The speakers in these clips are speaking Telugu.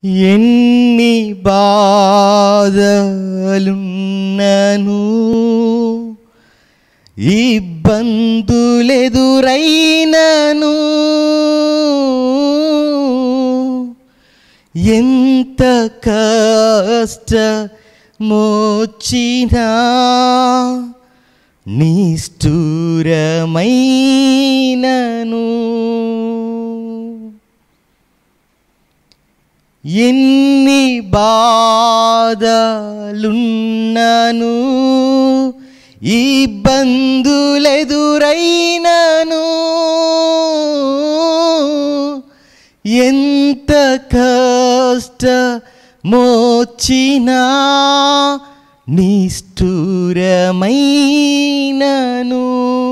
ఎన్ని బాధలున్నను ఇబ్బందులెదురైనను ఎంత కష్టమొచ్చినా నిష్ఠూరమైనను ఎన్ని బాధలున్నను ఇబ్బందులెదురైనను ఎంత కష్టమొచ్చినా నిష్ఠూరమైనను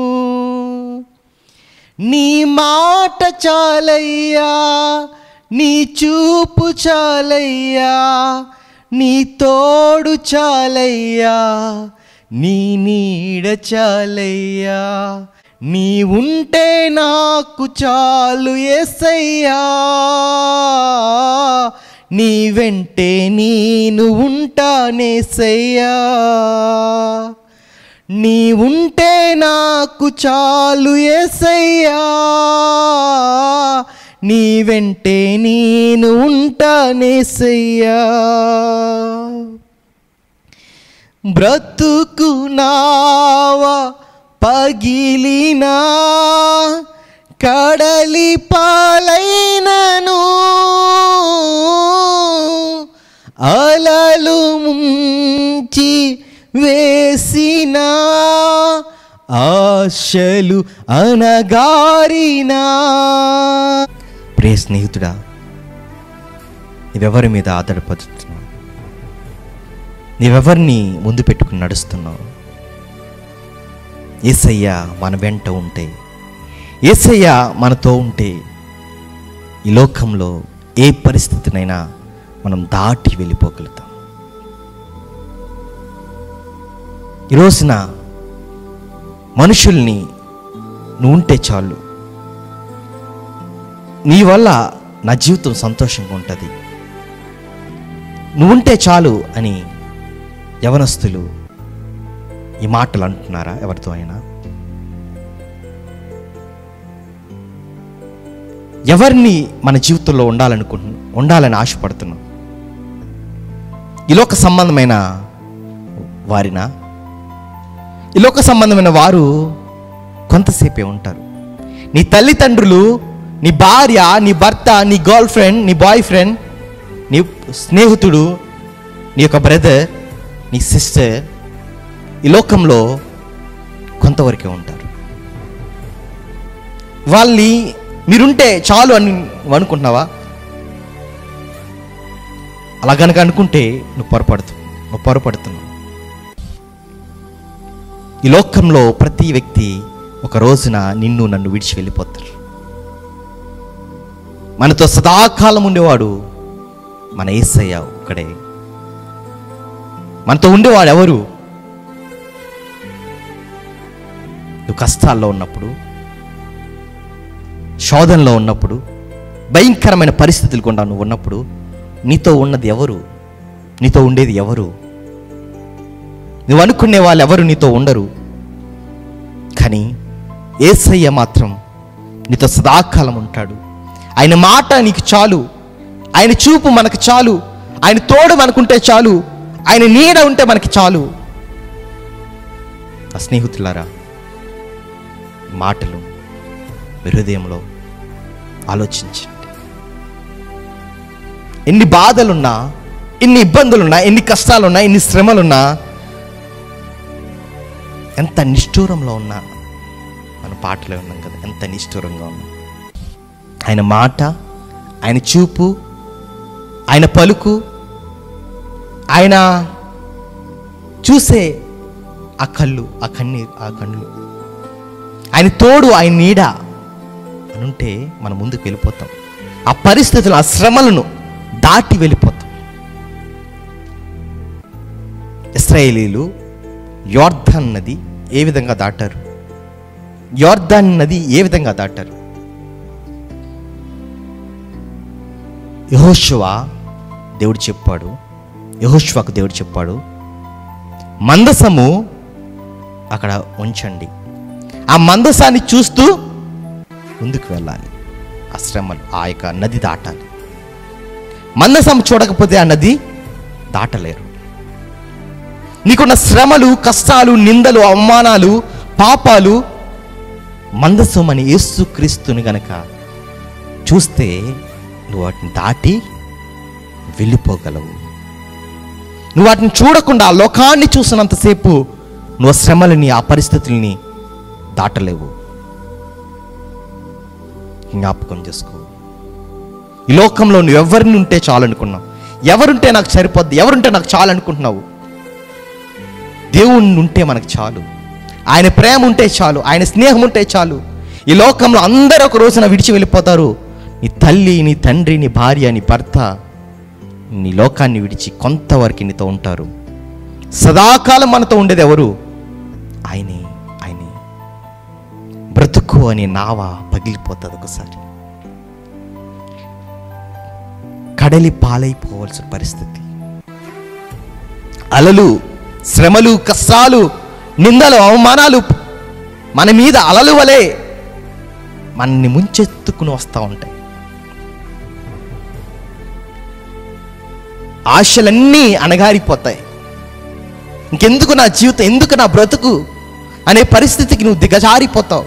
నీ మాట చాలయ్యా నీ చూపు చాలయ్యా నీ తోడు చాలయ్యా నీ నీడ చాలయ్యా నీ ఉంటే నాకు చాలు ఎసయ్యా నీ వెంటే నేను ఉంటానేసయ్యా నీ ఉంటే నాకు చాలు ఎసయ్యా నీ వెంటే నేను ఉంటానేసయ్యా బ్రతుకు నావా పగిలినా కడలి పాలైనను అలలు ముంచి వేసిన ఆశలు అనగారినా ప్రియ స్నేహితుడా నీవెవరి మీద ఆధారపడుతున్నావు నీవెవరిని ముందు పెట్టుకుని నడుస్తున్నావు ఏసయ్య మన వెంట ఉంటే ఏసయ్య మనతో ఉంటే ఈ లోకంలో ఏ పరిస్థితినైనా మనం దాటి వెళ్ళిపోగలుగుతాం ఈ రోజున మనుషుల్ని నువ్వు ఉంటే చాలు నీ వల్ల నా జీవితం సంతోషంగా ఉంటుంది నువ్వుంటే చాలు అని యవనస్తులు ఈ మాటలు అంటున్నారా ఎవరితో అయినా ఎవరిని మన జీవితంలో ఉండాలనుకుంటు ఉండాలని ఆశపడుతున్నాం ఈ లోక సంబంధమైన వారినా ఈ లోక సంబంధమైన వారు కొంతసేపే ఉంటారు నీ తల్లిదండ్రులు నీ భార్య నీ భర్త నీ గర్ల్ ఫ్రెండ్ నీ బాయ్ ఫ్రెండ్ నీ స్నేహితుడు నీ యొక్క బ్రదర్ నీ సిస్టర్ ఈ లోకంలో కొంతవరకే ఉంటారు వాళ్ళని మీరుంటే చాలు అని నువ్వు అనుకుంటున్నావా అలా కనుక అనుకుంటే నువ్వు పొరపడుతు నువ్వు పొరపడుతున్నావు ఈ లోకంలో ప్రతి వ్యక్తి ఒక రోజున నిన్ను నన్ను విడిచి వెళ్ళిపోతారు మనతో సదాకాలం ఉండేవాడు మన ఏసయ్య ఒక్కడే మనతో ఉండేవాడు ఎవరు నువ్వు కష్టాల్లో ఉన్నప్పుడు శోధనలో ఉన్నప్పుడు భయంకరమైన పరిస్థితులు కూడా నువ్వు ఉన్నప్పుడు నీతో ఉన్నది ఎవరు నీతో ఉండేది ఎవరు నువ్వు అనుకునే వాళ్ళు ఎవరు నీతో ఉండరు కానీ ఏసయ్య మాత్రం నీతో సదాకాలం ఉంటాడు ఆయన మాట నీకు చాలు ఆయన చూపు మనకు చాలు ఆయన తోడు మనకుంటే చాలు ఆయన నీడ ఉంటే మనకి చాలు ఆ స్నేహితులారా ఈ మాటలు మీ హృదయంలో ఆలోచించండి ఎన్ని బాధలున్నా ఎన్ని ఇబ్బందులున్నా ఎన్ని కష్టాలున్నా ఎన్ని శ్రమలున్నా ఎంత నిష్ఠూరంలో ఉన్నా మన పాటలో ఉన్నాం కదా ఎంత నిష్ఠూరంగా ఉన్నాం ఆయన మాట ఆయన చూపు ఆయన పలుకు ఆయన చూసే ఆ కళ్ళు ఆ కన్నీరు ఆ కళ్ళు ఆయన తోడు ఆయన నీడ అనుంటే మనం ముందుకు వెళ్ళిపోతాం ఆ పరిస్థితులు ఆ శ్రమలను దాటి వెళ్ళిపోతాం ఇస్రాయేలీలు యోర్ధన్ నది ఏ విధంగా దాటారు యోర్ధన్ నది ఏ విధంగా దాటారు యహోశువ దేవుడు చెప్పాడు యహోష్వాకు దేవుడు చెప్పాడు మందసము అక్కడ ఉంచండి ఆ మందసాన్ని చూస్తూ ముందుకు వెళ్ళాలి ఆ శ్రమలు ఆ యొక్క నది దాటాలి మందసం చూడకపోతే ఆ నది దాటలేరు నీకున్న శ్రమలు కష్టాలు నిందలు అవమానాలు పాపాలు మందసం అని యేసు క్రీస్తుని గనక చూస్తే నువ్వు వాటిని దాటి వెళ్ళిపోగలవు నువ్వు వాటిని చూడకుండా ఆ లోకాన్ని చూసినంతసేపు నువ్వు ఆ శ్రమలని ఆ పరిస్థితుల్ని దాటలేవు జ్ఞాపకం చేసుకో ఈ లోకంలో నువ్వు ఎవరిని ఉంటే చాలనుకున్నావు ఎవరుంటే నాకు సరిపోద్ది ఎవరుంటే నాకు చాలు అనుకుంటున్నావు దేవుణ్ణి ఉంటే మనకు చాలు ఆయన ప్రేమ ఉంటే చాలు ఆయన స్నేహం ఉంటే చాలు ఈ లోకంలో అందరూ ఒక రోజున విడిచి వెళ్ళిపోతారు నీ తల్లి నీ తండ్రి నీ భార్య నీ భర్త నీ లోకాన్ని విడిచి కొంతవరకు నీతో ఉంటారు సదాకాలం మనతో ఉండేది ఎవరు ఆయనే ఆయనే బ్రతుకు అనే నావ పగిలిపోతుంది ఒకసారి కడలి పాలైపోవాల్సిన పరిస్థితి అలలు శ్రమలు కష్టాలు నిందలు అవమానాలు మన మీద అలలు వలె మనల్ని ముంచెత్తుకుని వస్తూ ఉంటాయి ఆశలన్నీ అణగారిపోతాయి ఇంకెందుకు నా జీవితం ఎందుకు నా బ్రతుకు అనే పరిస్థితికి నువ్వు దిగజారిపోతావు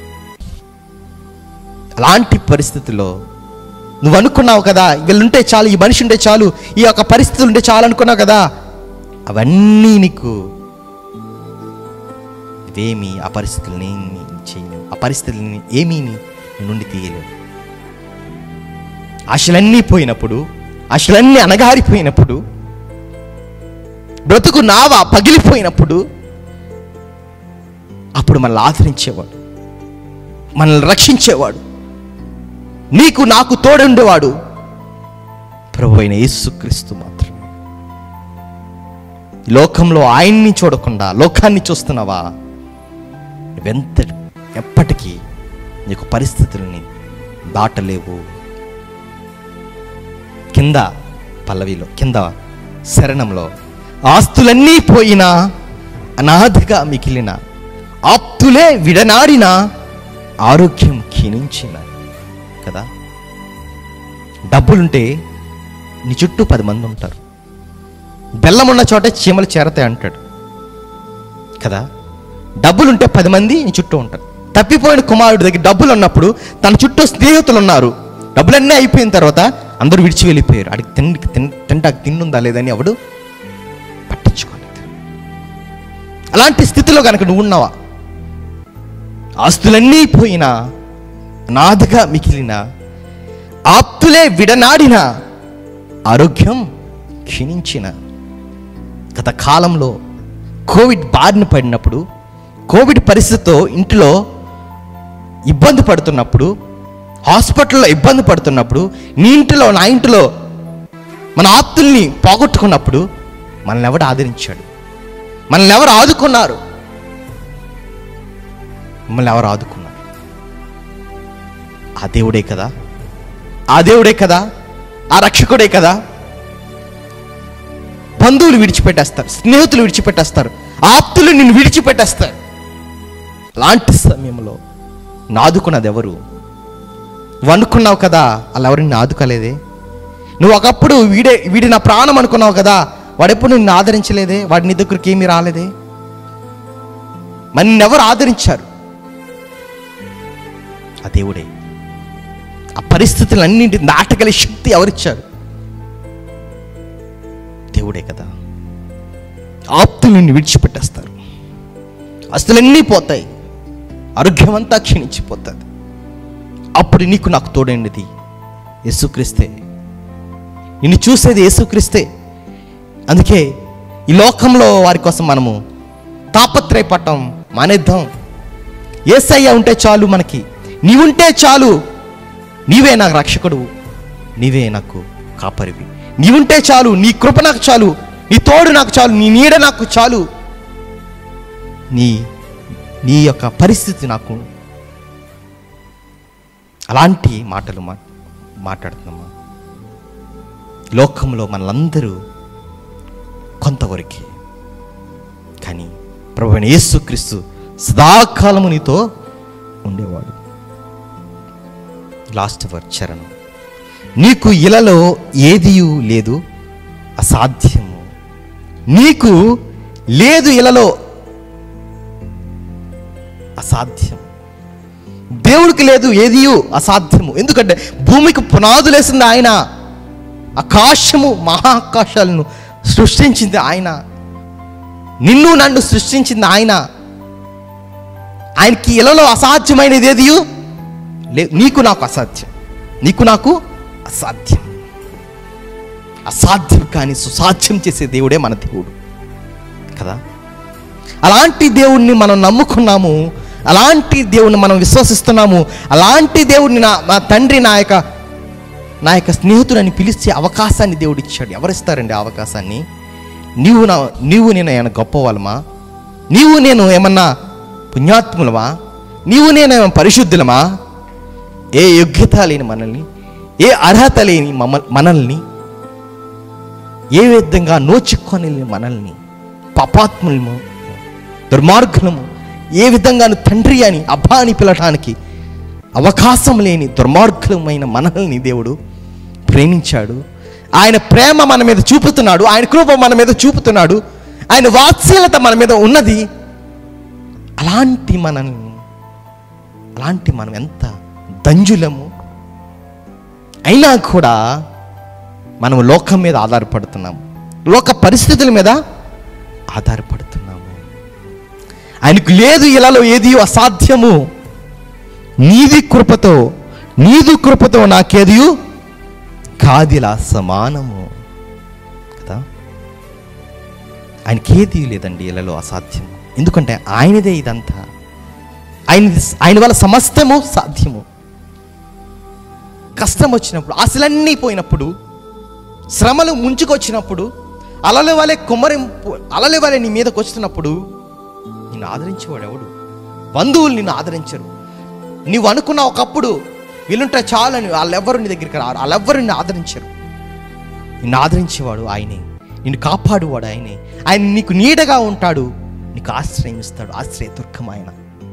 అలాంటి పరిస్థితిలో నువ్వు అనుకున్నావు కదా వీళ్ళుంటే చాలు ఈ మనిషి ఉంటే చాలు ఈ యొక్క పరిస్థితులు ఉంటే చాలు అనుకున్నావు కదా అవన్నీ నీకు ఇవేమి ఆ పరిస్థితులని ఏమీ చేయలేవు ఆ పరిస్థితులని ఏమీ నీ నుండి తీయలేవు ఆశలన్నీ పోయినప్పుడు ఆశలన్నీ అణగారిపోయినప్పుడు బ్రతుకు నావ పగిలిపోయినప్పుడు అప్పుడు మనల్ని ఆదరించేవాడు మనల్ని రక్షించేవాడు నీకు నాకు తోడుండేవాడు ప్రభు అయిన యేసుక్రీస్తు మాత్రమే ఈ లోకంలో ఆయన్ని చూడకుండా లోకాన్ని చూస్తున్నావా నువ్వెంత ఎప్పటికీ నీకు పరిస్థితుల్ని దాటలేవు కింద పల్లవిలో కింద శరణంలో ఆస్తులన్నీ పోయినా అనాథగా మిగిలిన ఆప్తులే విడనాడిన ఆరోగ్యం క్షీణించిన కదా డబ్బులుంటే నీ చుట్టూ పది మంది ఉంటారు బెల్లం ఉన్న చోట చీమలు చేరతాయి అంటాడు కదా డబ్బులుంటే పది మంది నీ చుట్టూ ఉంటారు తప్పిపోయిన కుమారుడి దగ్గర డబ్బులు ఉన్నప్పుడు తన చుట్టూ స్నేహితులు ఉన్నారు డబ్బులన్నీ అయిపోయిన తర్వాత అందరూ విడిచి వెళ్ళిపోయారు అడిగి తిండికి తిన్ తింటాకి తిన్నుందా లేదని ఎవడు పట్టించుకోలేదు అలాంటి స్థితిలో కనుక నువ్వు ఉన్నావా ఆస్తులన్నీ పోయినా నాథగా మిగిలిన ఆప్తులే విడనాడిన ఆరోగ్యం క్షీణించిన గత కాలంలో కోవిడ్ బారిన పడినప్పుడు కోవిడ్ పరిస్థితితో ఇంట్లో ఇబ్బంది పడుతున్నప్పుడు హాస్పిటల్లో ఇబ్బంది పడుతున్నప్పుడు నీ ఇంటిలో నా ఇంటిలో మన ఆప్తుల్ని పోగొట్టుకున్నప్పుడు మనల్ని ఎవడు ఆదరించాడు మనల్ని ఎవరు ఆదుకున్నారు మిమ్మల్ని ఎవరు ఆదుకున్నారు ఆ దేవుడే కదా ఆ దేవుడే కదా ఆ రక్షకుడే కదా బంధువులు విడిచిపెట్టేస్తారు స్నేహితులు విడిచిపెట్టేస్తారు ఆప్తులు నిన్ను విడిచిపెట్టేస్తారు అలాంటి సమయంలో నాదుకున్నది ఎవరు నువ్వు అనుకున్నావు కదా అలా ఎవరు నిన్ను ఆదుకోలేదే నువ్వు ఒకప్పుడు వీడే వీడి నా ప్రాణం అనుకున్నావు కదా వాడెప్పుడు నిన్ను ఆదరించలేదే వాడి నీ దగ్గరికి ఏమీ రాలేదే మరి నిన్నెవరు ఆదరించారు ఆ దేవుడే ఆ పరిస్థితులన్నింటి దాటగల శక్తి ఎవరిచ్చారు దేవుడే కదా ఆప్తులు నిన్ను విడిచిపెట్టేస్తారు అస్తులన్నీ పోతాయి ఆరోగ్యం అంతా క్షీణించిపోతుంది అప్పుడు నీకు నాకు తోడైనది యేసుక్రీస్తే నిన్ను చూసేది యేసుక్రీస్తే అందుకే ఈ లోకంలో వారి కోసం మనము తాపత్రయపడటం మానేద్దాం ఏసయ్య ఉంటే చాలు మనకి నీవుంటే చాలు నీవే నాకు రక్షకుడు నీవే నాకు కాపరివి నీవుంటే చాలు నీ కృప నాకు చాలు నీ తోడు నాకు చాలు నీ నీడ నాకు చాలు నీ నీ యొక్క పరిస్థితి నాకు అలాంటి మాటలు మా మాట్లాడుతున్నామా లోకంలో మనలందరూ కొంతవరకే కానీ ప్రభు అయిన యేసుక్రీస్తు సదాకాలము నీతో ఉండేవాడు లాస్ట్ వర్ చరణం నీకు ఇలలో ఏదియు లేదు అసాధ్యము నీకు లేదు ఇలలో అసాధ్యం దేవుడికి లేదు ఏదియు అసాధ్యము ఎందుకంటే భూమికి పునాదులేసింది ఆయన ఆకాశము మహా ఆకాశాలను సృష్టించింది ఆయన నిన్ను నన్ను సృష్టించింది ఆయన ఆయనకి ఇలలో అసాధ్యమైనది ఏదియు లే నీకు నాకు అసాధ్యం నీకు నాకు అసాధ్యం అసాధ్యం కానీ సుసాధ్యం చేసే దేవుడే మన దేవుడు కదా అలాంటి దేవుణ్ణి మనం నమ్ముకున్నాము అలాంటి దేవుణ్ణి మనం విశ్వసిస్తున్నాము అలాంటి దేవుడిని నా నా తండ్రి నా యొక్క నా యొక్క స్నేహితుడని పిలిచే అవకాశాన్ని దేవుడు ఇచ్చాడు ఎవరిస్తారండి ఆ అవకాశాన్ని నీవు నా నీవు నేను ఏమైనా గొప్పవాళ్ళమా నీవు నేను ఏమన్నా పుణ్యాత్ములమా నీవు నేను ఏమైనా పరిశుద్ధులమా ఏ యోగ్యత లేని మనల్ని ఏ అర్హత లేని మమ్మ మనల్ని ఏ విధంగా నోచుకొని మనల్ని పాపాత్ములము దుర్మార్గులము ఏ విధంగాను తండ్రి అని అబ్బా అని పిలటానికి అవకాశం లేని దుర్మార్గులమైన మనల్ని దేవుడు ప్రేమించాడు ఆయన ప్రేమ మన మీద చూపుతున్నాడు ఆయన కృప మన మీద చూపుతున్నాడు ఆయన వాత్సల్యత మన మీద ఉన్నది అలాంటి మనల్ని అలాంటి మనం ఎంత దంజులము అయినా కూడా మనం లోకం మీద ఆధారపడుతున్నాము లోక పరిస్థితుల మీద ఆధారపడుతున్నాము ఆయనకు లేదు ఇలాలో ఏది అసాధ్యము నీది కృపతో నీదు కృపతో నాకేది కాదిలా సమానము కదా ఆయనకి ఏది లేదండి ఇలాలో అసాధ్యం ఎందుకంటే ఆయనదే ఇదంతా ఆయన ఆయన వల్ల సమస్తము సాధ్యము కష్టం వచ్చినప్పుడు ఆశలన్నీ పోయినప్పుడు శ్రమలు ముంచుకొచ్చినప్పుడు అలల వలె కుమ్మరింపు అలల వలె నీ మీదకి వస్తున్నప్పుడు నిన్ను ఆదరించేవాడు ఎవడు బంధువులు నిన్ను ఆదరించరు నీవు అనుకున్న ఒకప్పుడు వీళ్ళుంటే చాలని వాళ్ళెవ్వరు నీ దగ్గరికి రారు వాళ్ళెవ్వరు నిన్ను ఆదరించరు నిన్ను ఆదరించేవాడు ఆయనే నిన్ను కాపాడువాడు ఆయనే ఆయన నీకు నీడగా ఉంటాడు నీకు ఆశ్రయం ఇస్తాడు ఆశ్రయ దుర్గం ఆయన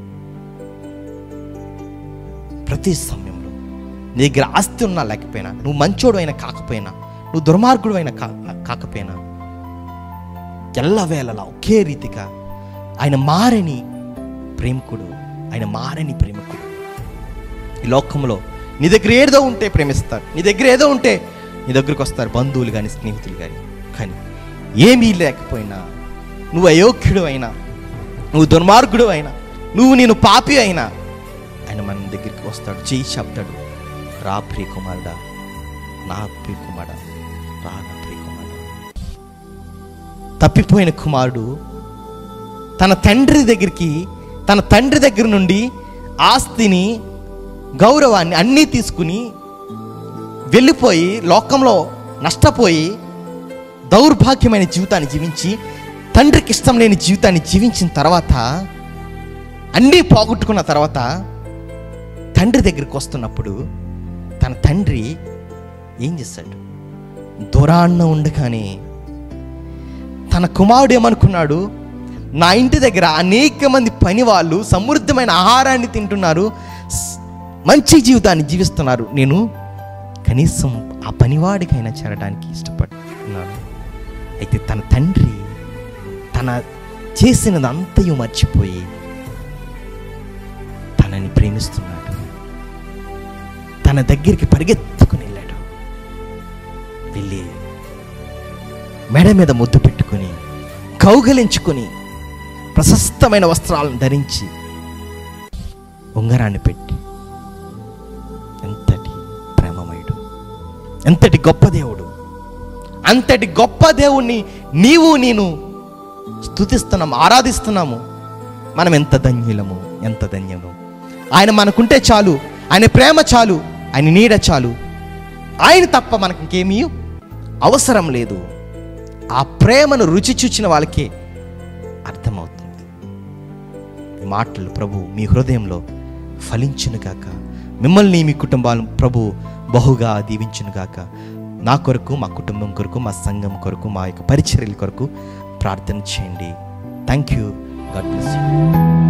ప్రతి సమయంలో నీ దగ్గర ఆస్తి ఉన్నా లేకపోయినా నువ్వు మంచోడు అయినా కాకపోయినా నువ్వు దుర్మార్గుడు అయినా కా కాకపోయినా ఎల్లవేళలా ఒకే రీతిగా ఆయన మారని ప్రేమికుడు ఆయన మారని ప్రేమికుడు ఈ లోకంలో నీ దగ్గర ఏదో ఉంటే ప్రేమిస్తారు నీ దగ్గర ఏదో ఉంటే నీ దగ్గరికి వస్తారు బంధువులు కానీ స్నేహితులు కానీ కానీ ఏమీ లేకపోయినా నువ్వు అయోగ్యుడు అయినా నువ్వు దుర్మార్గుడు అయినా నువ్వు నేను పాపి అయినా ఆయన మన దగ్గరికి వస్తాడు చేయి చెప్తాడు రా ప్రియ కుమారుడా నా ప్రియ కుమారుడా రా నా ప్రియ కుమారుడా తప్పిపోయిన కుమారుడు తన తండ్రి దగ్గరికి తన తండ్రి దగ్గర నుండి ఆస్తిని గౌరవాన్ని అన్నీ తీసుకుని వెళ్ళిపోయి లోకంలో నష్టపోయి దౌర్భాగ్యమైన జీవితాన్ని జీవించి తండ్రికి ఇష్టం లేని జీవితాన్ని జీవించిన తర్వాత అన్నీ పోగొట్టుకున్న తర్వాత తండ్రి దగ్గరికి వస్తున్నప్పుడు తన తండ్రి ఏం చేస్తాడు దూరాన్న ఉండగానే తన కుమారుడు ఏమనుకున్నాడు నా ఇంటి దగ్గర అనేక మంది పని వాళ్ళు సమృద్ధమైన ఆహారాన్ని తింటున్నారు స్- మంచి జీవితాన్ని జీవిస్తున్నారు నేను కనీసం ఆ పనివాడికైనా చేరడానికి ఇష్టపడుతున్నాను అయితే తన తండ్రి తన చేసినదంతయు మర్చిపోయి తనని ప్రేమిస్తున్నాడు తన దగ్గరికి పరిగెత్తుకుని వెళ్ళాడు వెళ్ళి మెడ మీద ముద్దు పెట్టుకుని కౌగలించుకొని ప్రశస్తమైన వస్త్రాలను ధరించి ఉంగరాన్ని పెట్టి ఎంతటి ప్రేమమయుడు ఎంతటి గొప్ప దేవుడు అంతటి గొప్ప దేవుణ్ణి నీవు నేను స్తుతిస్తున్నాము ఆరాధిస్తున్నాము మనం ఎంత ధన్యులము ఎంత ధన్యము ఆయన మనకుంటే చాలు ఆయన ప్రేమ చాలు ఆయన నీడ చాలు ఆయన తప్ప మనకి ఇంకేమీ అవసరం లేదు ఆ ప్రేమను రుచి చూచిన వాళ్ళకే అర్థమవుతుంది ఈ మాటలు ప్రభు మీ హృదయంలో ఫలించును గాక మిమ్మల్ని మీ కుటుంబాలను ప్రభు బహుగా దీవించును గాక నా కొరకు మా కుటుంబం కొరకు మా సంఘం కొరకు మా యొక్క పరిచర్యల కొరకు ప్రార్థన చేయండి thank you God bless you